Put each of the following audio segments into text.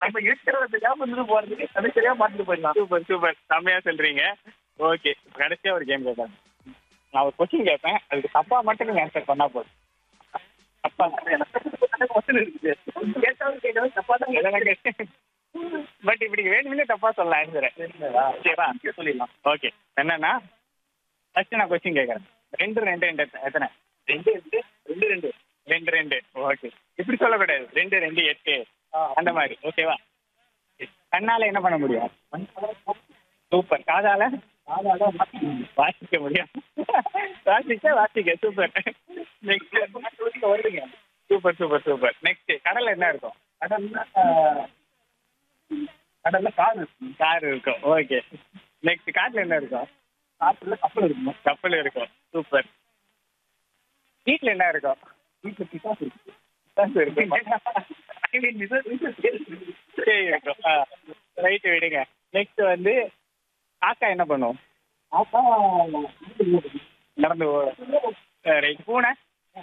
நம்ம இருக்கிறத தெரியாம இருந்துட்டு போறதுக்கு அது சரியா மாத்திட்டு போயிடலாம் சூப்பர் சூப்பர் செம்மையா சொல்றீங்க ஓகே கடைசியா ஒரு கேம் கேட்பேன் நான் ஒரு கொஸ்டின் கேட்பேன் அதுக்கு தப்பா மட்டும் நீங்க ஆன்சர் பண்ணா போதும் அப்பா எனக்கு வசதி இருக்குது கேட்டாலும் கேட்கறது தப்பா தான் பட் இப்படி வேணும்னே தப்பா சொல்லலாம் ஆன்சரை ஓகேவா சொல்லிடலாம் ஓகே என்னன்னா ஃபர்ஸ்ட் நான் கொஸ்டின் கேட்கறேன் ரெண்டு ரெண்டு ரெண்டு எத்த- எத்தனை ரெண்டு ரெண்டு ரெண்டு ரெண்டு ரெண்டு ரெண்டு ஓகே இப்படி சொல்லக்கூடாது ரெண்டு ரெண்டு எட்டு அந்த மாதிரி ஓகேவா கண்ணால என்ன பண்ண முடியும் சூப்பர் காதால வாசிக்க முடியும் வாசிக்க வாசிக்க சூப்பர் நெக்ஸ்ட் வருதுங்க சூப்பர் சூப்பர் சூப்பர் நெக்ஸ்ட் கடல்ல என்ன இருக்கும் கடல்ல கடல்ல கார் இருக்கும் கார் இருக்கும் ஓகே நெக்ஸ்ட் காட்டுல என்ன இருக்கும் காற்றுல கப்பல் இருக்கும் கப்பல் இருக்கும் சூப்பர் வீட்ல என்ன இருக்கும் வீட்டுல பிசாசு இருக்கு பிசாசு இருக்கும் I mean, this is- this is- சரி இருக்கும் ரைட் விடுங்க நெக்ஸ்ட் வந்து காக்கா என்ன பண்ணும் ஆத்தா, நடந்து ஓடும் ரைட் பூனை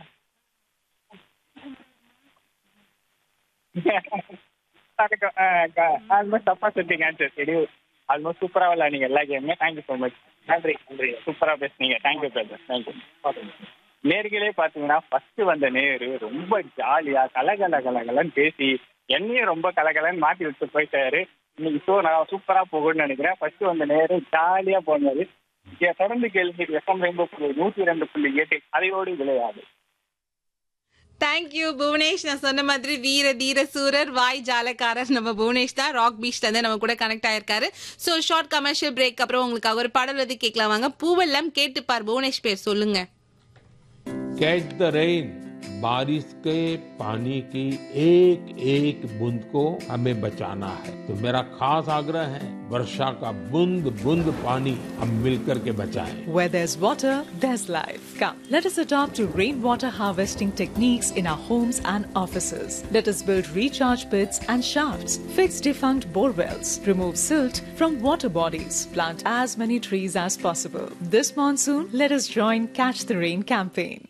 ஆல்மோஸ்ட் தப்பா சொல்லிட்டீங்க ஆன்சர் சரி ஆல்மோஸ்ட் சூப்பரா விளையாடுங்க எல்லா கேமுமே தேங்க்யூ ஸோ மச் நன்றி நன்றி சூப்பரா பேசுனீங்க தேங்க்யூ பிரதர் தேங்க்யூ நேர்களே பாத்தீங்கன்னா ஃபர்ஸ்ட் வந்த நேரு ரொம்ப ஜாலியா கலகல கலகலன்னு பேசி என்னையும் ரொம்ப கலகலன்னு மாட்டி விட்டு போயிட்டாரு இன்னைக்கு ஷோ நான் சூப்பரா போகும்னு நினைக்கிறேன் ஃபர்ஸ்ட் வந்த நேரு ஜாலியா போனாரு இங்க தொடர்ந்து கேள்வி எஃப்எம் ரெயின்போ புள்ளி நூத்தி ரெண்டு புள்ளி எட்டு அதையோடு விளையாடு தேங்க்யூ புவனேஷ் நான் சொன்ன மாதிரி வீர தீர சூரர் வாய் ஜாலக்காரர் நம்ம புவனேஷ் தான் ராக் பீச்ல இருந்து நம்ம கூட கனெக்ட் ஆயிருக்காரு ஸோ ஷார்ட் கமர்ஷியல் பிரேக் அப்புறம் உங்களுக்காக ஒரு பாடல் வந்து கேட்கலாம் வாங்க பூவெல்லாம் கேட்டுப்பார் புவனேஷ் பேர் சொல்லுங்க कैच द रेन बारिश के पानी की एक एक बूंद को हमें बचाना है तो मेरा खास आग्रह है वर्षा का बूंद बूंद पानी हम मिलकर के बचाएं Where there's water, there's life. Come, let us adopt to rainwater harvesting techniques in our homes and offices. Let us build recharge pits and shafts, fix defunct bore wells, remove silt from water bodies, plant as many trees as possible. This monsoon, let us join Catch the Rain campaign.